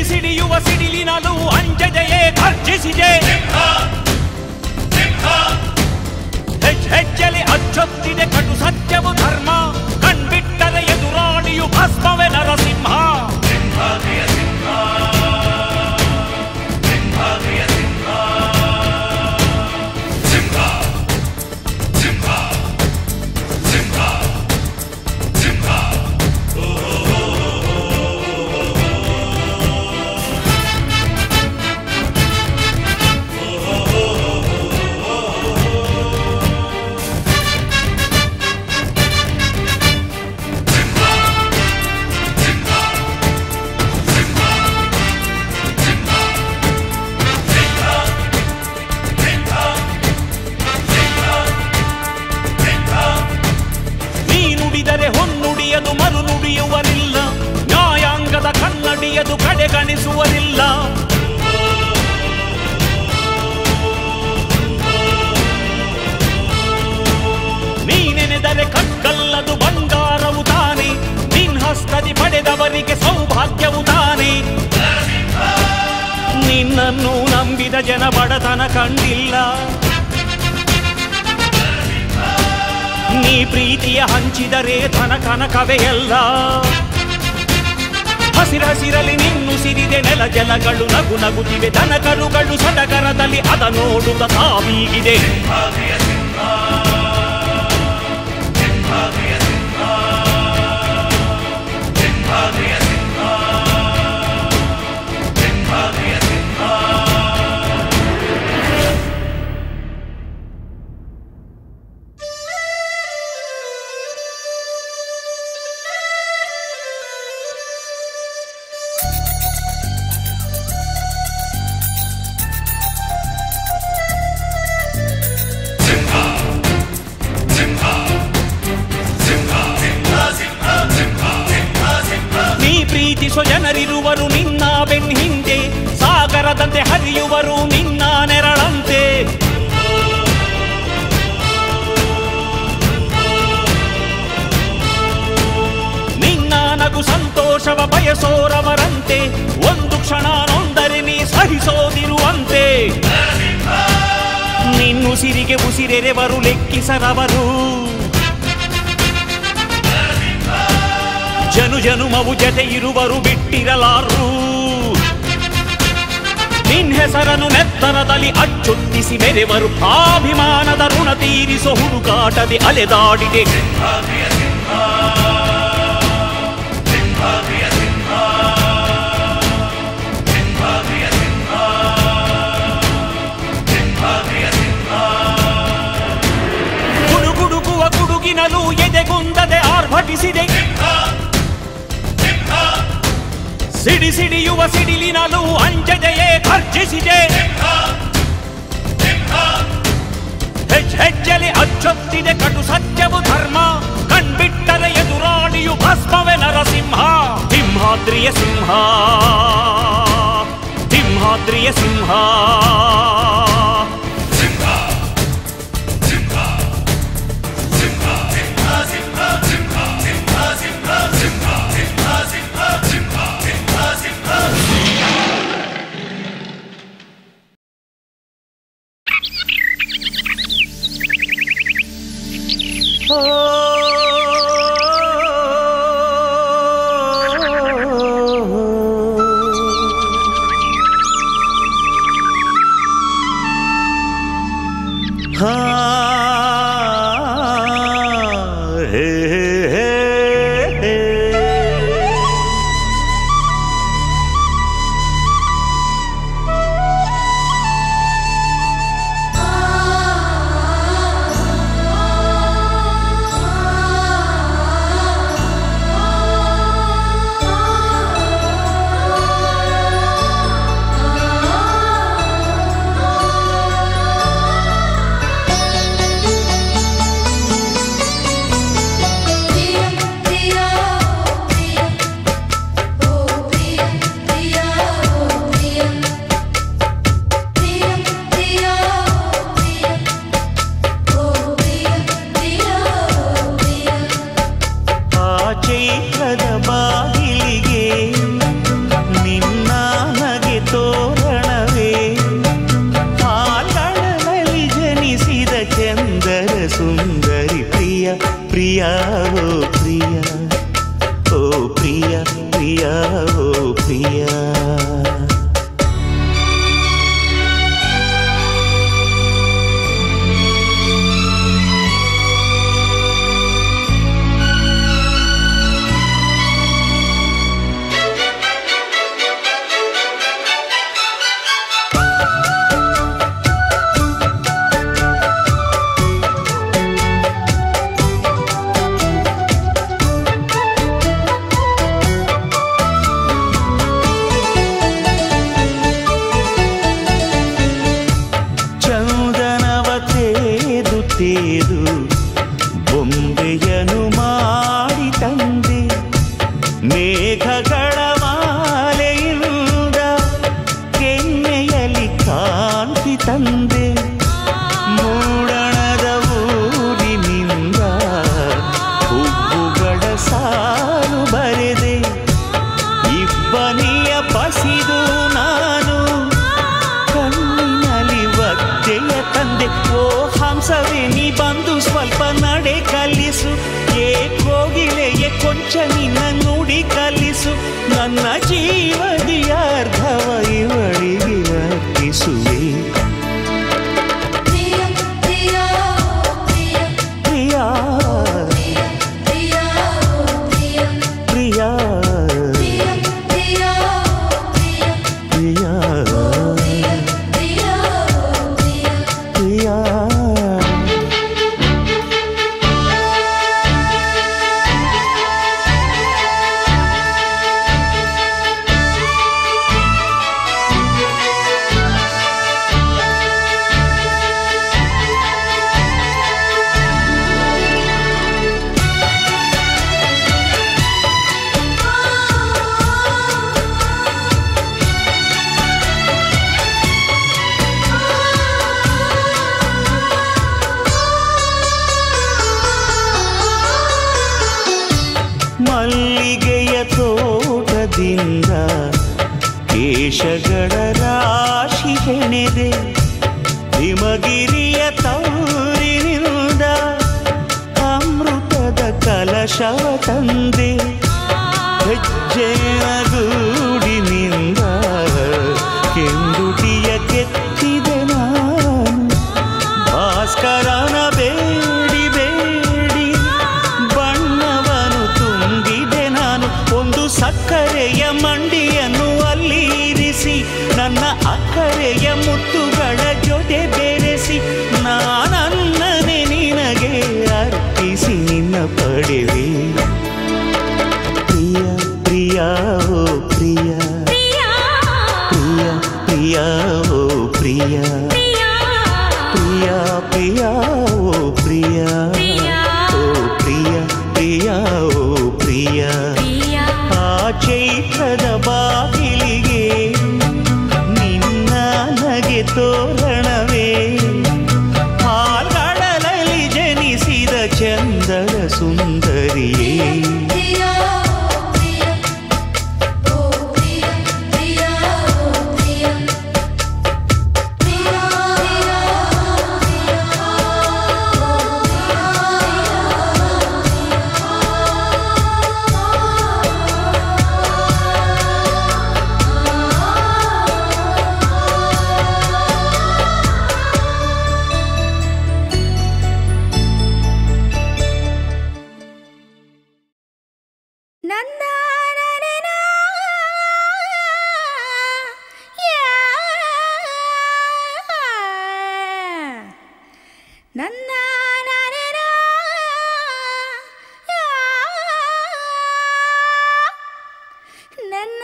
ಸಿಡಿಯುವ ಸಿಡಿಲಿನಲು ಅಂಜದೆಯೇ ಗರ್ಜಿಸಿದೆ hedge ಹೆಜ್ಜೆಲಿ ಅಚ್ಚೊತ್ತಿದೆ ಕಟು ಸತ್ಯವು ಧರ್ಮ ಕಣ್ಬಿಟ್ಟರೆ ಎದುರಾಳಿಯು ಭಸ್ಮವೇ ನರಸಿಂಹ ನೀ ನುಡಿದರೆ ಹೊನ್ನುಡಿಯದು ಮರು ನುಡಿಯುವರಿಲ್ಲ ನ್ಯಾಯಾಂಗದ ಕನ್ನಡಿಯದು ಕಡೆಗಣಿಸುವರಿಲ್ಲ ನೀನೆನೆದರೆ ಕಕ್ಕಲ್ಲದು ಬಂಗಾರವು ತಾನೆ ನಿನ್ ಹಸ್ತದಿ ಪಡೆದವರಿಗೆ ಸೌಭಾಗ್ಯವು ತಾನೆ ನಿನ್ನನ್ನು ನಂಬಿದ ಜನ ಬಡತನ ಕಂಡಿಲ್ಲ ನೀ ಪ್ರೀತಿಯ ಹಂಚಿದರೆ ಧನ ಕನಕವೇ ಎಲ್ಲ ಹಸಿರಸಿರಲಿ ನಿನ್ನು ಸಿರಿದೆ ನೆಲ ಜಲಗಳು ನಗು ನಗುತ್ತಿವೆ ದನ ಕರುಗಳು ಸಡಗರದಲ್ಲಿ ಅದ ನೋಡುತ್ತ ತಾವೀಗಿದೆ ನೀ ಪ್ರೀತಿಸೋ ಜನರಿರುವರು ನಿನ್ನ ಬೆನ್ ಹಿಂದೆ ಸಾಗರದಂತೆ ಹರಿಯುವರು ನಿನ್ನ ನೆರಳಂತೆ ನಿನ್ನ ನಗು ಸಂತೋಷವ ಬಯಸೋರವರಂತೆ ಒಂದು ಕ್ಷಣ ನೊಂದರೆ ನೀ ಸಹಿಸೋದಿರುವಂತೆ ನಿನ್ನುಸಿರಿಗೆ ಉಸಿರೆರೆವರು ಲೆಕ್ಕಿಸರವರು ಜನು ಜನುಮವು ಜತೆ ಇರುವರು ಬಿಟ್ಟಿರಲಾರು ನಿನ್ ಹೆಸರನ್ನು ನೆತ್ತರದಲ್ಲಿ ಅಚ್ಚೊತ್ತಿಸಿ ಮೆರೆವರು ಆಭಿಮಾನದ ಋಣ ತೀರಿಸೋ ಹುಡುಕಾಟದೆ ಅಲೆದಾಡಿದೆ ಗುಡುಗುಡುಗುವ ಗುಡುಗಿನಲು ಎದೆಗುಂದದೆ ಆರ್ಭಟಿಸಿದೆ ಸಿಡಿ ಸಿಡಿಯುವ ಸಿಡಿಲಿನಲು ಅಂಜದೆಯೇ ಗರ್ಜಿಸಿದೆ ಹೆಜ್ ಹೆಜ್ಜೆಲಿ ಅಚ್ಚೊತ್ತಿದೆ ಕಟು ಸತ್ಯವು ಧರ್ಮ ಕಣ್ಬಿಟ್ಟರೆ ಎದುರಾಳಿಯು ಭಸ್ಮವೇ ನರಸಿಂಹ ಸಿಂಹಾದ್ರಿಯ ಸಿಂಹ ಸಿಂಹಾದ್ರಿಯ ಸಿಂಹ ಹಾ ಹೇ ಹೇ ಹೇ ಆ ವೇಷಗಳ ರಾಶಿ ಹೆಣೆದೆ ಹಿಮಗಿರಿಯ ತೌರಿನಿಂದ ಅಮೃತದ ಕಲಶವ ತಂದೆ ಹೆಜ್ಜೆಯ ಗೂಡಿನಿಂದ ಕೆಂದುಟಿಯ ಕೆತ್ತಿದೆ ನಾನು ಭಾಸ್ಕರನ ಬೇಡಿ ಬೇಡಿ ಬಣ್ಣವನು ತುಂಬಿದೆ ನಾನು ಒಂದು ಸಕ್ಕರೆಯ ಮಂಡಿಯನ್ನು ಅಲ್ಲಿರಿಸಿ ನನ್ನ ಅಕ್ಕರೆಯ ಮುತ್ತುಗಳ ಜೊತೆ ಬೆರೆಸಿ ನಾನನ್ನನೆ ನಿನಗೆ ಅರ್ಪಿಸಿ ನಿನ್ನ ಪಡೆವೆ ಪ್ರಿಯ ಪ್ರಿಯ ಓ ಪ್ರಿಯ ಪ್ರಿಯ ಪ್ರಿಯ ಓ ಪ್ರಿಯ ಪ್ರಿಯ ಪ್ರಿಯ ಓ ಪ್ರಿಯ ಓ ಪ್ರಿಯ ಪ್ರಿಯ ಓ ಪ್ರಿಯ ಆ ಚೈತ್ರದ ಬಾಗಿಲಿಗೆ ನಿನ್ನ ನಗೆ ತೋರಣವೇ ಹಾಲ್ಗಡಲಲ್ಲಿ ಜನಿಸಿದ ಚಂದದ ಸುಂದರಿಯೇ ನನ್ನ ನನ್ನ ನನ್ನ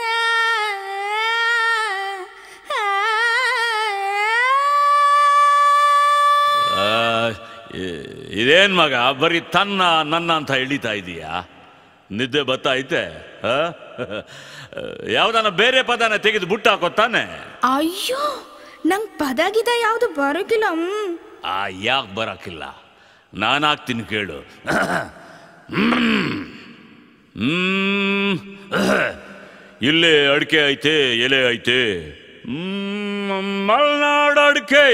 ಆ, ಇ- ಇದೇನ್ ಮಗ ಬರೀ ತನ್ನ ನನ್ನ ಅಂತ ಎಳಿತಾ ಇದೀಯಾ ನಿದ್ದೆ ಬತ್ತಾ ಐತೆ ಆ? ಯಾವ್ದಾನ ಬೇರೆ ಪದನ ತೆಗೆದು ಬುಟ್ಟ ಹಾಕೋ ತಾನೆ ಅಯ್ಯೋ ನಂಗ್ ಪದ ಗಿದ ಯಾವ್ದು ಬರೋಕಿಲ್ಲ ಹ್ಮ್ ಆ ಯಾಕೆ ಬರಕಿಲ್ಲ ನಾನು ಹಾಕ್ತೀನಿ ಕೇಳು ಹ್ಮ್ ಇಲ್ಲೇ ಅಡಿಕೆ ಐತೆ ಎಲೆ ಐತೆ ಹ್ಮ್, ಮಲ್ನಾಡ್ ಅಡಿಕೆ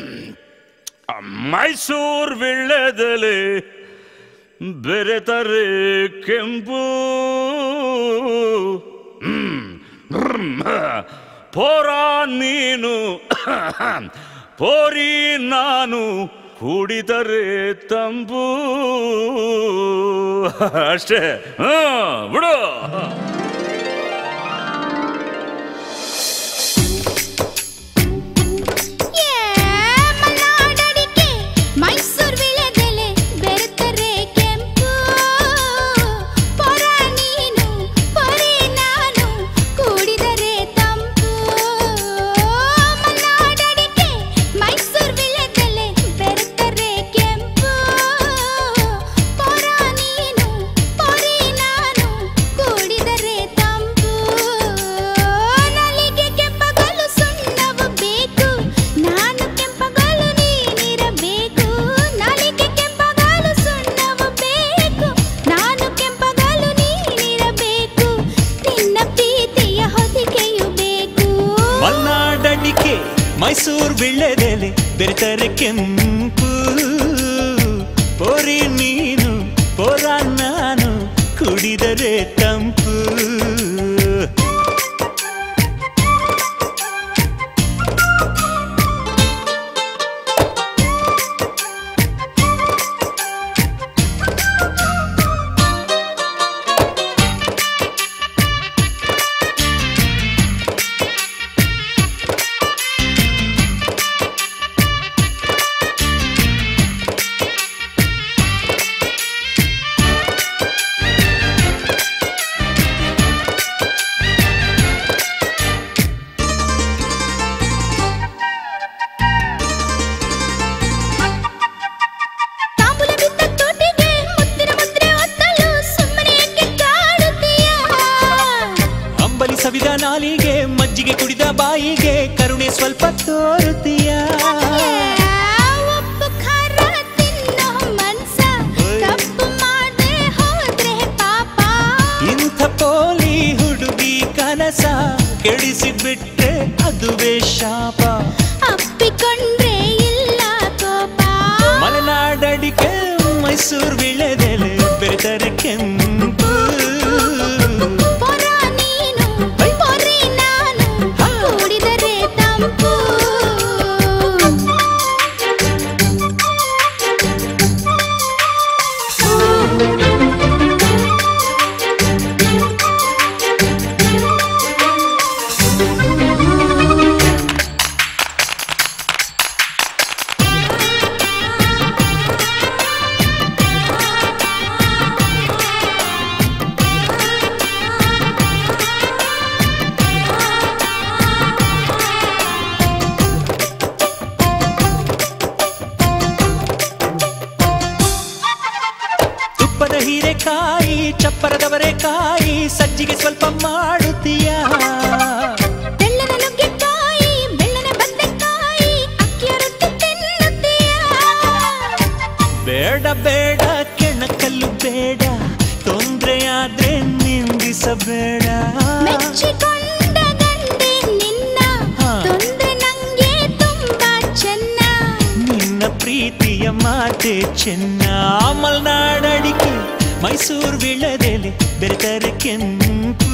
ಮೈಸೂರು ವಿಳ್ಳೆದೆಲೆ ಬೆರೆತರೆ ಕೆಂಪು ಹ್ಮ್, ಹ್ಮ್, ಪೋರ ನೀನು ಪೋರಿ ನಾನು ಕುಡಿದರೆ ತಂಪು ಅಷ್ಟೇ ಹ್ಮ್ ಬಿಡು ಮಲ್ನಾಡಡಿಕೆ ಮೈಸೂರು ವಿಳೆದೆಲೆ ಬೆರೆತರೆ ಕೆಂಪು ಪೊರ ನೀನು ಪೊರೆ ನಾನು ಕೂಡಿದರೆ ತಂಪು ಮಲ್ನಾಡಡಿಕೆ ಮೈಸೂರು ವಿಳೆದೆಲೆ ಬೆರೆತರೆ ಕೆಂಪು ಪೊರ ನೀನು ಪೊರೆ ನಾನು ಕೂಡಿದರೆ ತಂಪು ನಲಿಗೆ ಕೆಂಪಗಲು ಸುಣ್ಣವು ಬೇಕು ನಾನು ಕೆಂಪಗಲು ನೀನಿರಬೇಕು ನಲಿಗೆ ಕೆಂಪಗಲು ಸುಣ್ಣವು ಬೇಕು ನಾನು ಕೆಂಪಗಲು ನೀನಿರಬೇಕು ನಿನ್ನ ಪ್ರೀತಿಯ ಹೊದಿಕೆಯು ಬೇಕು ಮಲ್ನಾಡಡಿಕೆ ಮೈಸೂರು ವಿಳ್ಳೆದೆಲೆ ಬೆರೆತರೆ ಕೆಂಪು ಪೊರಿ ನೀನು ಪೊರ ನಾನು ಕುಡಿದರೆ ತಂಪು ತಾಂಬೂಲ ಬಿದ್ದ ತೋಟಿಗೆ ಮುತ್ತಿನ ಮುದ್ರೆ ಒತ್ತಲು ಸುಮ್ಮನೆ ಏಕೆ ಕಾಡುತ್ತೀಯ ಅಂಬಲಿ ಸವಿದ ನಾಲಿಗೆ ಮಜ್ಜಿಗೆ ಕುಡಿದ ಬಾಯಿಗೆ ಕರುಣೆ ಸ್ವಲ್ಪ ತೋರುತ್ತೀಯ ಉಪ್ಪು ಖಾರ ತಿನ್ನೋ ಮನ್ಸ ತಪ್ಪು ಮಾಡದೆ ಹೋದ್ರೆ ಪಾಪ ಇಂಥ ಪೋಲಿ ಹುಡುಗಿ ಕನಸ ಕೆಡಿಸಿಬಿಟ್ರೆ ಅದುವೇ ಶಾಪ ಅಪ್ಪಿಕೊಂಡ್ರೆ ಇಲ್ಲ ಕೋಪ ಮಲೆನಾಡಡಿಕೆ ಮೈಸೂರು ವಿಳೆದೆಲೆ ಬೆರೆತರೆ ಕೆಂಪು ಪೊರ ನೀನು ಪೊರೆ ನಾನು ಕೂಡಿದರೆ ತಂಪು ತುಪ್ಪದ ಹೀರೆಕಾಯಿ ಚಪ್ಪರದವರೆಕಾಯಿ ಸಜ್ಜಿಗೆ ಸ್ವಲ್ಪ ಮಾಡುತ್ತೀಯ ತೆಳ್ಳನ ನುಗ್ಗೆಕಾಯಿ ಬೆಳ್ಳನ ಬದನೆಕಾಯಿ ಅಕ್ಕಿಯ ರೊಟ್ಟಿ ತಿನ್ನುತ್ತೀಯ ಬೇಡ ಬೇಡ ಕೆಣಕಲ್ಲು ಬೇಡ ತೊಂದ್ರೆಯಾದ್ರೆ ನಿಂದಿಸಬೇಡ ಮೆಚ್ಚಿಕೊಂಡ ಗಂಡೆ ನಿನ್ನ ಹಾ. ತೊಂದ್ರೆ ನಂಗೆ ತುಂಬಾ ಚೆನ್ನ ನಿನ್ನ ಪ್ರೀತಿಯ ಮಾತೆ ಚೆನ್ನ ಮಲ್ನಾಡಡಿಕೆ ಮೈಸೂರು ವಿಳದೆಲೆ ಬೆರೆತರೆ ಕೆಂಪು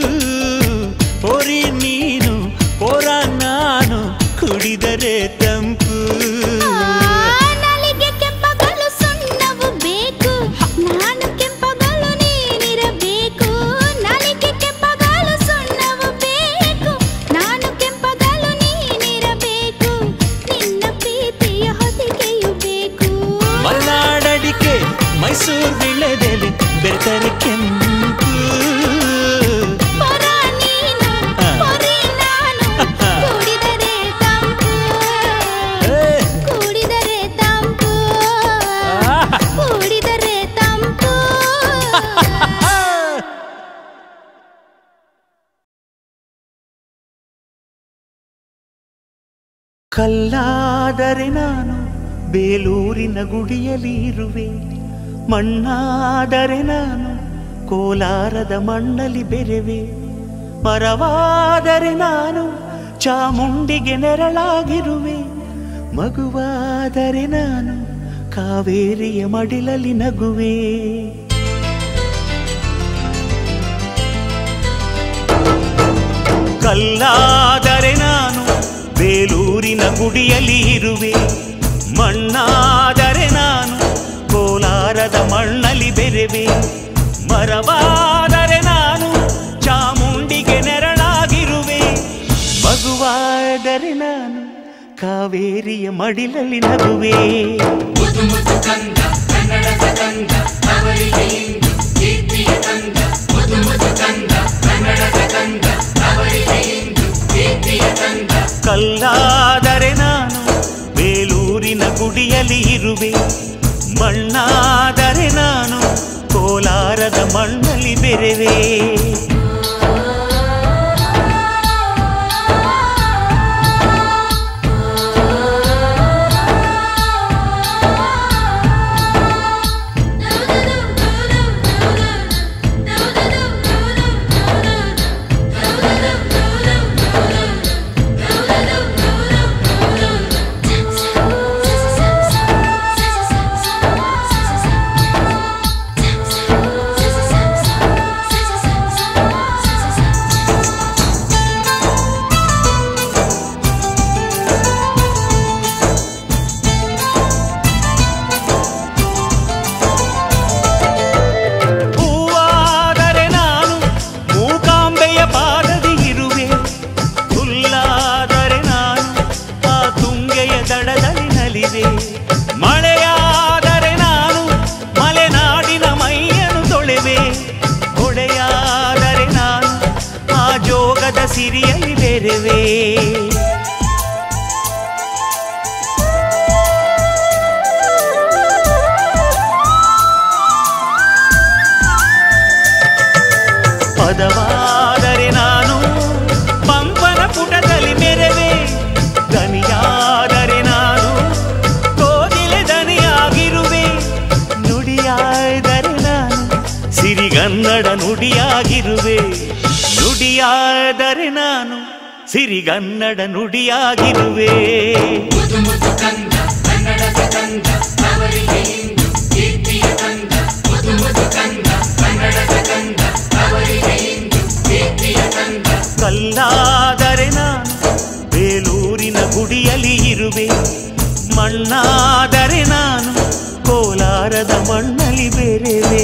ಪೊರಿ ನೀನು ಪೊರ ನಾನು ಕುಡಿದರೆ ತಂಪು ನಾಲಿಗೆ ಕೆಂಪಗಲು ಸುಣ್ಣವು ಬೇಕು ನಾನು ಕೆಂಪಗಲು ನೀನಿರಬೇಕು ನಾಲಿಗೆ ಕೆಂಪಗಲು ಸುಣ್ಣವು ಬೇಕು ನಾನು ಕೆಂಪಗಲು ನೀನಿರಬೇಕು ನಿನ್ನ ಪ್ರೀತಿಯ ಹೊದಿಕೆಯು ಬೇಕು ಮಲ್ನಾಡಡಿಕೆ ಮೈಸೂರು ವಿಳೆದೆಲೆ ಬೆರೆತರೆ ಕೆಂಪು ಪೊರ ನೀನು ಹಾ. ಪೊರೆ ನಾನು ಕೂಡಿದರೆ ತಂಪು ಏ, ಕೂಡಿದರೆ ತಂಪು ಆಹಾ. ಕೂಡಿದರೆ ತಂಪು ಆ. ಕಲ್ಲಾದರೆ ನಾನು ಬೇಲೂರಿನ ಗುಡಿಯಲ್ಲಿ ಇರುವೆ ಮಣ್ಣಾದರೆ ನಾನು ಕೋಲಾರದ ಮಣ್ಣಲ್ಲಿ ಬೆರೆವೆ ಮರವಾದರೆ ನಾನು ಚಾಮುಂಡಿಗೆ ನೆರಳಾಗಿರುವೆ ಮಗುವಾದರೆ ನಾನು ಕಾವೇರಿಯ ಮಡಿಲಲ್ಲಿ ನಗುವೆ ಕಲ್ಲಾದರೆ ನಾನು ಬೇಲೂರಿನ ಗುಡಿಯಲ್ಲಿ ಇರುವೆ ಮಣ್ಣಾದರೆ ನಾನು ಕೋಲಾರದ ಮಣ್ಣಲ್ಲಿ ಬೆರೆವೆ ಮರವಾದರೆ ನಾನು ಚಾಮುಂಡಿಗೆ ನೆರಳಾಗಿರುವೆ ಮಗುವಾದರೆ ನಾನು ಕಾವೇರಿಯ ಮಡಿಲಲ್ಲಿ ನಗುವೆ ಕಲ್ಲಾದರೆ ನಾನು ಬೇಲೂರಿನ ಗುಡಿಯಲ್ಲಿ ಇರುವೆ ಮಣ್ಣಾದರೆ ನಾನು ಕೋಲಾರದ ಮಣ್ಣಲ್ಲಿ ಬೆರೆವೆ ಹೂವಾದರೆ ನಾನು ಮೂಕಾಂಬೆಯ ಪಾದದಿ ಇರುವೆ ಹುಲ್ಲಾದರೆ ನಾನು ಆ ತುಂಗೆಯ ದಡದಲ್ಲಿ ನಲಿವೆ ಮಳೆಯಾದರೆ ನಾನು ಮಲೆನಾಡಿನ ಮೈಯನ್ನು ತೊಳೆವೆ ಹೊಳೆಯಾದರೆ ನಾನು ಆ ಜೋಗದ ಸಿರಿಯಲ್ಲಿ ಬೆರೆವೆ ಪದವಾದರೆ ನಾನು ಪಂಪನ ಪುಟದಲ್ಲಿ ಮೆರೆವೆ ದನಿಯಾದರೆ ನಾನು ಕೋಗಿಲೆ ದನಿಯಾಗಿರುವೆ ನುಡಿಯಾದರೆ ನಾನು ಸಿರಿಗನ್ನಡ ನುಡಿಯಾಗಿರುವೆ ನುಡಿಯಾದರೆ ನಾನು ಸಿರಿಗನ್ನಡ ನುಡಿಯಾಗಿರುವೆ ಕಲ್ಲಾದರೆ ನಾನು ಬೇಲೂರಿನ ಗುಡಿಯಲ್ಲಿ ಇರುವೆ ಮಣ್ಣಾದರೆ ನಾನು ಕೋಲಾರದ ಮಣ್ಣಲ್ಲಿ ಬೆರೆವೆ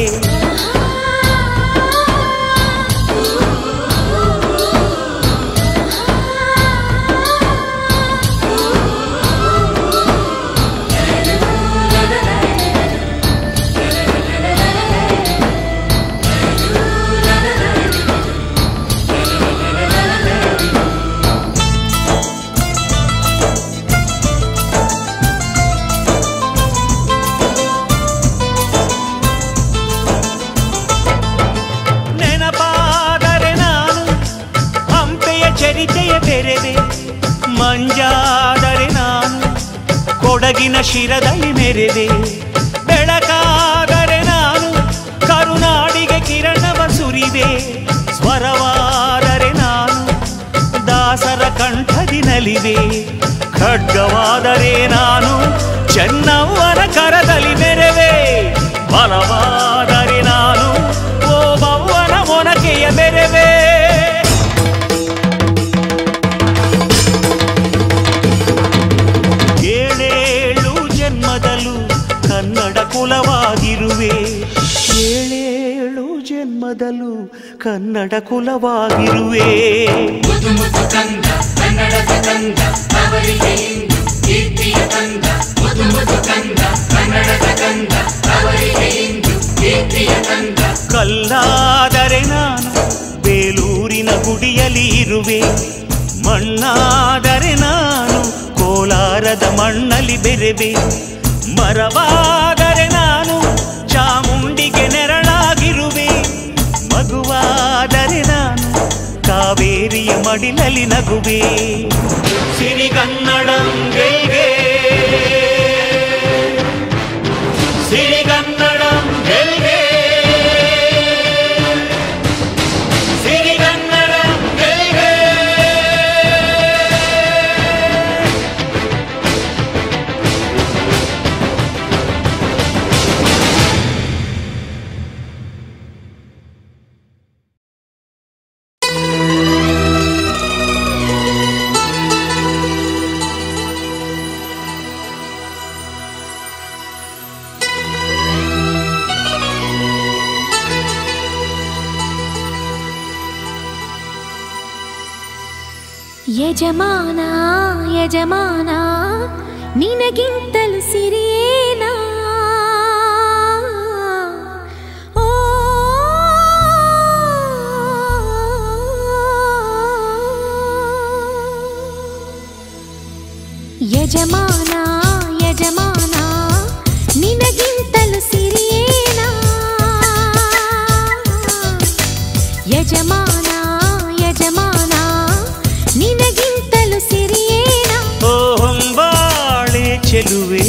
ನೆನಪಾದರೆ ನಾನು ಹಂಪೆಯ ಚರಿತೆಯ ಬೆರೆವೆ ಮಂಜಾದರೆ ನಾನು ಕೊಡಗಿನ ಶಿರದಲ್ಲಿ ಮೆರೆವೆ ಬೆಳಕಾದರೆ ನಾನು ಕರುನಾಡಿಗೆ ಕಿರಣವ ಸುರಿವೆ ಸ್ವರವಾದರೆ ನಾನು ದಾಸರ ಕಂಠದಿ ನಲಿವೆ ಖಡ್ಗವಾದರೆ ನಾನು ಚೆನ್ನವ್ವನ ಕರದಲ್ಲಿ ಮೆರೆವೆ ಬಲವಾದರೆ ನಾನು ಓಬವ್ವನ ಮೊನಕೆಯ ಮೆರೆವೆ ಏಳೇಳು ಜನ್ಮದಲ್ಲೂ ಕನ್ನಡ ಕುಲವಾಗಿರುವೆ ಏಳೇಳು ಜನ್ಮದಲ್ಲೂ ಕನ್ನಡ ಕುಲವಾಗಿರುವೆ ಕಲ್ಲಾದರೆ ನಾನು ಬೇಲೂರಿನ ಗುಡಿಯಲ್ಲಿ ಇರುವೆ ಮಣ್ಣಾದರೆ ನಾನು ಕೋಲಾರದ ಮಣ್ಣಲ್ಲಿ ಬೆರೆವೆ ಮರವಾದರೆ ನಾನು ಚಾಮುಂಡಿಗೆ ನೆರಳಾಗಿರುವೆ ಮಗುವಾದರೆ ನಾನು ಕಾವೇರಿಯ ಮಡಿಲಲ್ಲಿ ನಗುವೆ ಸಿರಿಗನ್ನಡಂಗೆಲ್ಗೆ ಸಿರಿಗನ್ನಡಂಗೆಲ್ಗೆ ಸಿರಿಗನ್ನಡಂಗೆಲ್ಗೆ ಯಜಮಾನ ಯಜಮಾನ ನಿನಗಿಂತಲೂ ಸಿರಿಯೇನಾ ಓ ಯಜಮಾನ ಯಜಮಾನ ನಿನಗಿಂತಲೂ ಸಿರಿಯೇನಾ ಯಜಮಾನ ಯಜಮಾನ ನಿನಗಿಂತಲೂ ಸಿರಿಯೇನಾ ಓ ಹೊಂಬಾಳೆ ಚೆಲುವೆ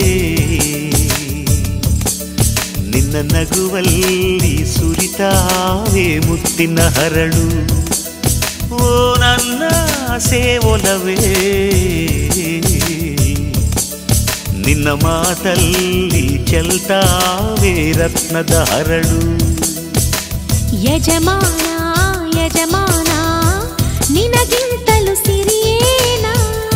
ನಿನ್ನ ನಗುವಲ್ಲಿ ಸುರಿತಾವೆ ಮುತ್ತಿನ ಹರಳು ಓ ನನ್ನ ಸೇವೊಲವೇ ನಿನ್ನ ಮಾತಲ್ಲಿ ಚೆಲ್ತಾವೆ ರತ್ನದ ಹರಳು ಯಜಮಾನ ಯಜಮಾನ ನಿನಗಿಂತಲೂ ಸಿರಿಯೇನಾ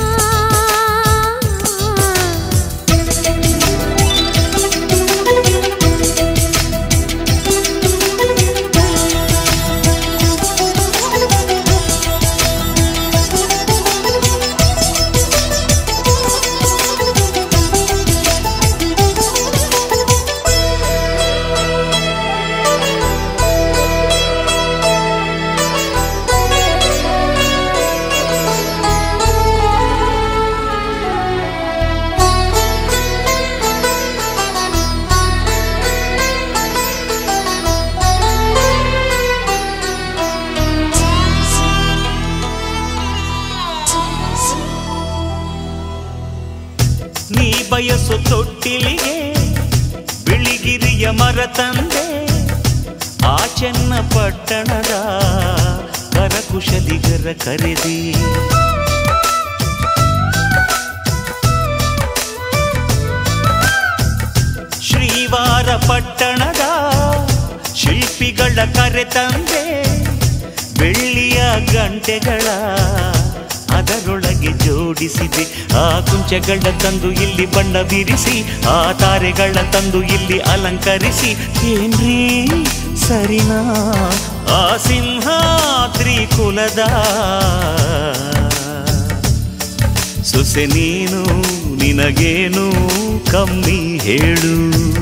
ನೀ ಬಯಸು ತೊಟ್ಟಿಲಿಗೆ ಬಿಳಿಗಿರಿಯ ಮರ ತಂದೆ ಆ ಚೆನ್ನ ಪಟ್ಟಣದ ಕರಕು ಕುಶಲಿಗರ ಕರೆದಿ ಶ್ರೀವಾರ ಪಟ್ಟಣದ ಶಿಲ್ಪಿಗಳ ಕರೆ ತಂದೆ ಬೆಳ್ಳಿಯ ಗಂಟೆಗಳ ಅದರೊಳಗೆ ಜೋಡಿಸಿದೆ ಆ ಕುಂಚಗಳ ತಂದು ಇಲ್ಲಿ ಬಣ್ಣ ಬಿರಿಸಿ ಆ ತಾರೆಗಳ ತಂದು ಇಲ್ಲಿ ಅಲಂಕರಿಸಿ ಏನ್ರೀ ಸರಿನಾ ಆ ಸಿಂಹಾದ್ರಿ ಕುಲದ ಸೊಸೆ ನೀನು ನಿನಗೇನು ಕಮ್ಮಿ ಹೇಳು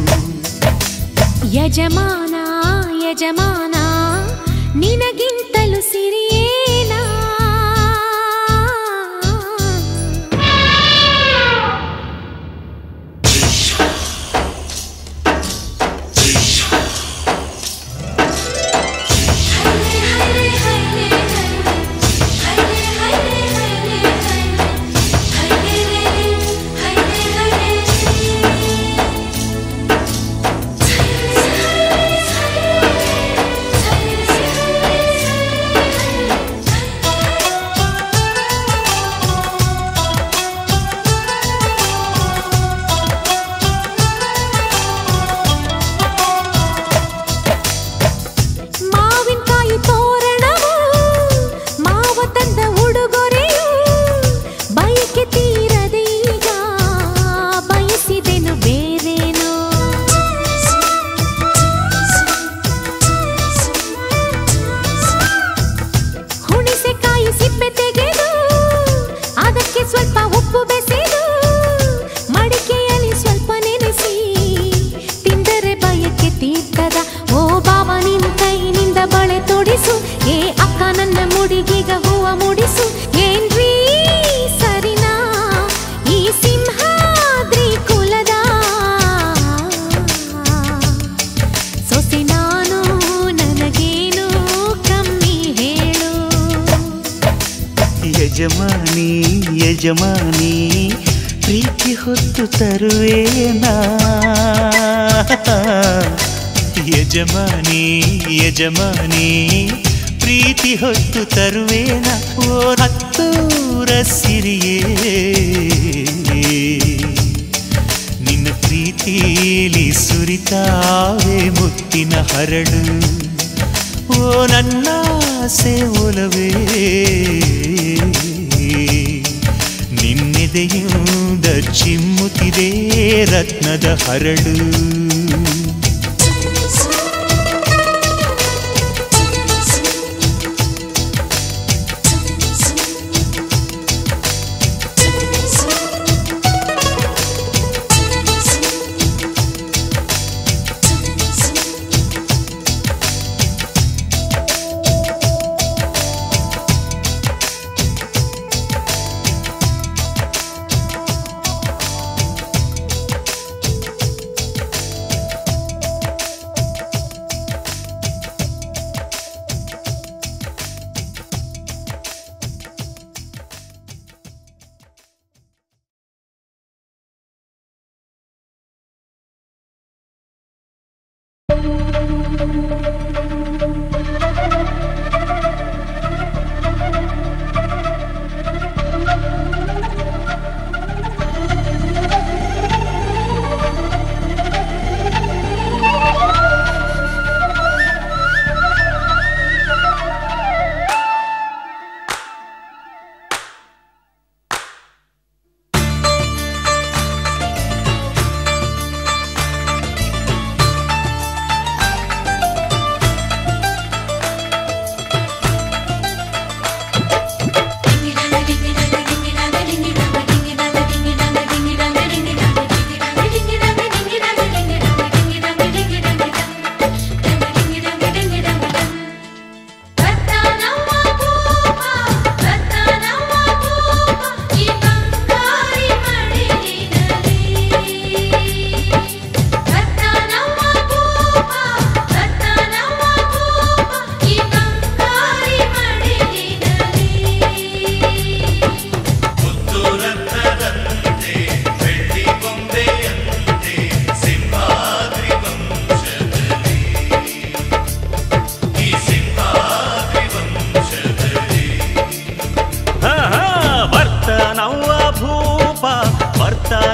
ಯಜಮಾನ ಯಜಮಾನ ನಿನಗಿಂತಲೂ ಸಿರಿಯೇನಾ ಮಾವಿನಕಾಯಿ ತೋರಣವು ಮಾವ ತಂದ ಉಡುಗೊರೆಯು ಬಯಕೆ ತೀರದೆ ಈಗ ಬಯಸಿದೆನು ಬೇರೇನೋ ಹುಣಿಸೆಕಾಯಿ ಸಿಪ್ಪೆ ತೆಗೆದು ಅದಕ್ಕೆ ಸ್ವಲ್ಪ ಉಪ್ಪು ಬೆಸೆದು ಮಡಿಕೆಯಲ್ಲಿ ಸ್ವಲ್ಪ ನೆನೆಸಿ ತಿಂದರೆ ಬಯಕೆ ತೀರ್ತದ ಓ ಬಾವ ನಿನ್ ಕೈನಿಂದ ಬಳೆ ತೊಡಿಸು ಏ ಅಕ್ಕ ನನ್ನ ಮುಡಿಗೀಗ ಹೂವ ಮುಡಿಸು ಏನ್ರೀ ಸರಿನಾ ಈ ಸಿಂಹಾದ್ರಿ ಕುಲದ ಸೊಸೆ ನಾನು ನನಗೇನು ಕಮ್ಮಿ ಹೇಳು ಯಜಮಾನಿ ಯಜಮಾನಿ ಪ್ರೀತಿ ಹೊತ್ತು ತರುವೇನಾ ಯಜಮಾನಿ ಯಜಮಾನಿ ಪ್ರೀತಿ ಹೊತ್ತು ತರುವೇನ ಓ ಹತ್ತೂರ ಸಿರಿಯೇ ನಿನ್ನ ಪ್ರೀತಿಲಿ ಸುರಿತಾವೆ ಮುತ್ತಿನ ಹರಳು ಓ ನನ್ನಾಸೆ ಒಲವೇ ನಿನ್ನೆದೆಯಿಂದ ಚಿಮ್ಮುತ್ತಿದೆ ರತ್ನದ ಹರಳು ಿ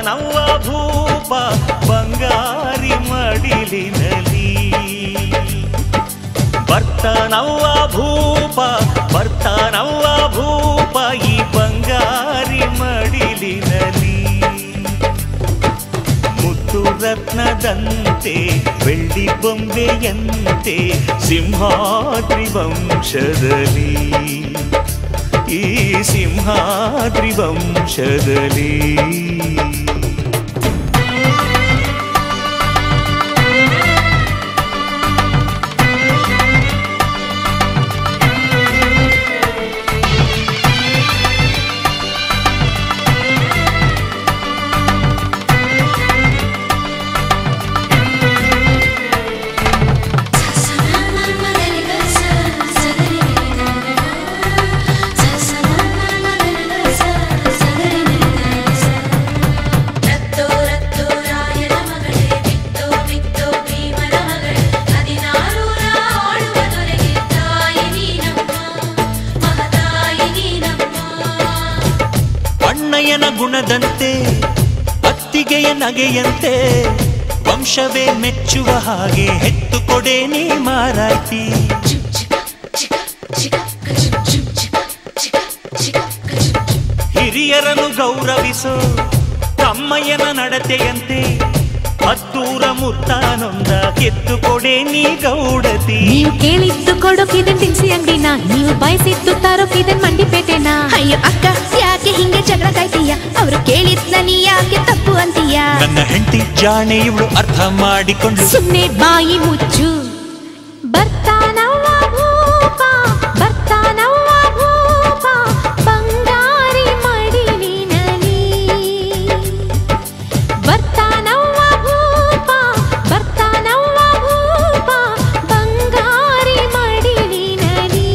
ಬರ್ತಾನವ್ವ ಭೂಪ ಬಂಗಾರಿ ಮಡಿಲಿನಲಿ ಬರ್ತಾನವ್ವ ಭೂಪ ಬರ್ತಾನವ್ವ ಭೂಪ ಈ ಬಂಗಾರಿ ಮಡಿಲಿನಲಿ ಮುತ್ತು ರತ್ನದಂತೆ ಬೆಳ್ಳಿ ಬೊಂಬೆಯಂತೆ ಸಿಂಹಾದ್ರಿ ವಂಶದಲ್ಲಿ ಈ ಸಿಂಹಾದ್ರಿ ವಂಶದಲ್ಲಿ ರತ್ತೋ ರತ್ತೋ ರಾಯನ ಮಗಳೇ ಬಿತ್ತೋ ಬಿತ್ತೋ ಭೀಮನ ಮಗಳೇ ಹದಿನಾರೂರ ಆಳುವ ದೊರೆಗೆ ತಾಯಿ ನೀನಮ್ಮ ಮಹತಾಯಿ ನೀನಮ್ಮ ಅಣ್ಣಯ್ಯನ ಗುಣದಂತೆ ಅತ್ತಿಗೆಯ ನಗೆಯಂತೆ ವಂಶವೇ ಮೆಚ್ಚುವ ಹಾಗೆ ಹೆತ್ತು ಕೊಡೆ ನೀ ಮಾರಾಯ್ತಿ ಹಿರಿಯರನ್ನು ಗೌರವಿಸೋ ತಮ್ಮಯ್ಯನ ನಡತೆಯಂತೆ ಹತ್ತೂರ ಮುತ್ತಾನೊಂದ ಎತ್ತು ಕೊಡೆ ನೀ ಗೌಡತಿ ನೀವು ಕೇಳಿದ್ದು ಕೊಡೋಕಿದೆ ತಿನ್ಸಿ ಅಂಗಡಿನ ನೀವು ಬಯಸಿದ್ದು ತರೋಕಿದೆ ಮಂಡಿಪೇಟೆನ ಅಯ್ಯೋ ಅಕ್ಕ ಯಾಕೆ ಹಿಂಗೆ ಜಗಳ ಕಾಯ್ತೀಯ ಅವರು ಕೇಳಿದ್ನ ನೀ ಯಾಕೆ ತಪ್ಪು ಅಂತೀಯ ನನ್ನ ಹೆಂಡತಿ ಜಾಣೆ ಇವಳು ಅರ್ಥ ಮಾಡಿಕೊಂಡು ಸುಮ್ನೆ ಬಾಯಿ ಮುಚ್ಚು ಬರ್ತಾನವ್ವ ಭೂಪ ಬರ್ತಾನವ್ವ ಭೂಪ ಬಂಗಾರಿ ಮಡಿಲಿನಲಿ ಬರ್ತಾನವ್ವ ಭೂಪ ಬರ್ತಾನವ್ವ ಭೂಪ ಬಂಗಾರಿ ಮಡಿಲಿನಲಿ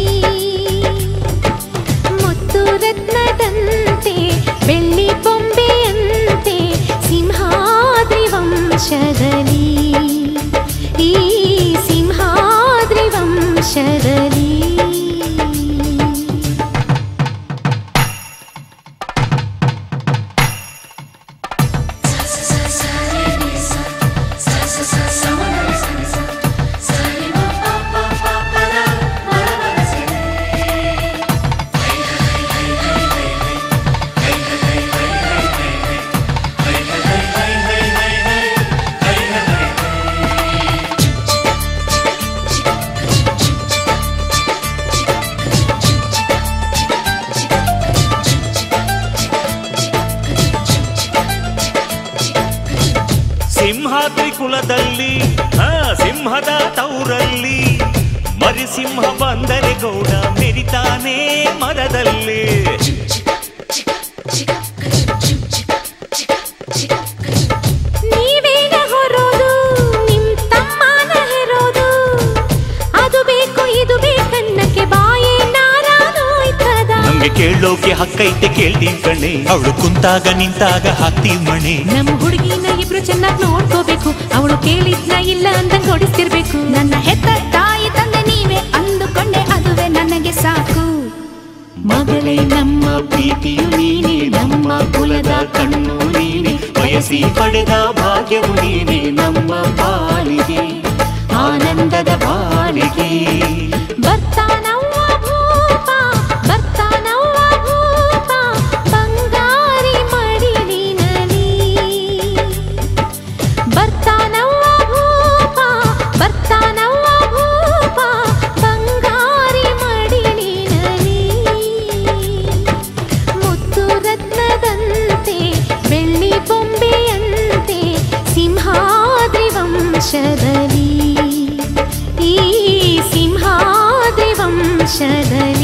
ಮುತ್ತು ರತ್ನದಂತೆ ಬೆಳ್ಳಿ ಬೊಂಬೆಯಂತೆ ಸಿಂಹಾದ್ರಿ ವಂಶದಲ್ಲಿ ಈ ಸಿಂಹಾದ್ರಿ ವಂಶದಲ್ಲಿ ಸಿಂಹಾದ್ರಿ ಕುಲದಲ್ಲಿ ಆ ಸಿಂಹದ ತೌರಲ್ಲಿ ಮರಿಸಿಂಹ ಬಂದರೆ ಗೌಡ ಮೆರಿತಾನೆ ಮರದಲ್ಲಿ ನೀವೇನ ಹೊರೋದು ನಿಮ್ ತಮ್ಮನ ಹೆರೋದು ಅದು ಬೇಕು ಇದು ಬೇಕನ್ನಕ್ಕೆ ಬಾಯೇ ನಾರಾನೋಯ್ತದ ನಮ್ಗೆ ಕೇಳೋಕೆ ಹಕ್ಕೈತೆ ಕೇಳ್ತೀವಿ ಕಣೆ ಅವಳು ಕುಂತಾಗ ನಿಂತಾಗ ಹಾಕ್ತೀವಿ ಮಣೆ ನಮ್ ಹುಡುಗಿನ ಇಬ್ರು ಚೆನ್ನಾಗಿ ನೋಡ್ಕೋಬೇಕು ಅವಳು ಕೇಳಿದ್ನ ಇಲ್ಲ ಅಂದಂಗ್ ಹೊಡಿಸ್ತಿರ್ಬೇಕು ನನ್ನ ಹೆತ್ತ ತಾಯಿ ತಂದೆ ನೀವೇ ಅಂದುಕೊಂಡೆ ಅದುವೇ ನನಗೆ ಸಾಕು ಮಗಳೇ ನಮ್ಮ ಪ್ರೀತಿಯು ನೀನೆ ನಮ್ಮ ಕುಲದ ಕಣ್ಣು ನೀನೆ ಬಯಸಿ ಪಡೆದ ಭಾಗ್ಯವು ನೀನೆ ನಮ್ಮ ಪಾಲಿಗೆ ಆನಂದದ ಬಾಳಿಗೆ ಬರ್ತಾನವ್ವ ಭೂಪ ಬರ್ತಾನವ್ವ ಭೂಪ ಬಂಗಾರಿ ಮಡಿಲಿನಲಿ ಬರ್ತಾನವ್ವ ಭೂಪ ಬರ್ತಾನವ್ವ ಭೂಪ ಬಂಗಾರಿ ಮಡಿಲಿನಲಿ ಮುತ್ತು ರತ್ನದಂತೆ ಬೆಳ್ಳಿ ಬೊಂಬೆಯಂತೆ ಸಿಂಹಾದ್ರಿ ವಂಶದಲ್ಲಿ ಈ ಸಿಂಹಾದ್ರಿ ವಂಶದಲ್ಲಿ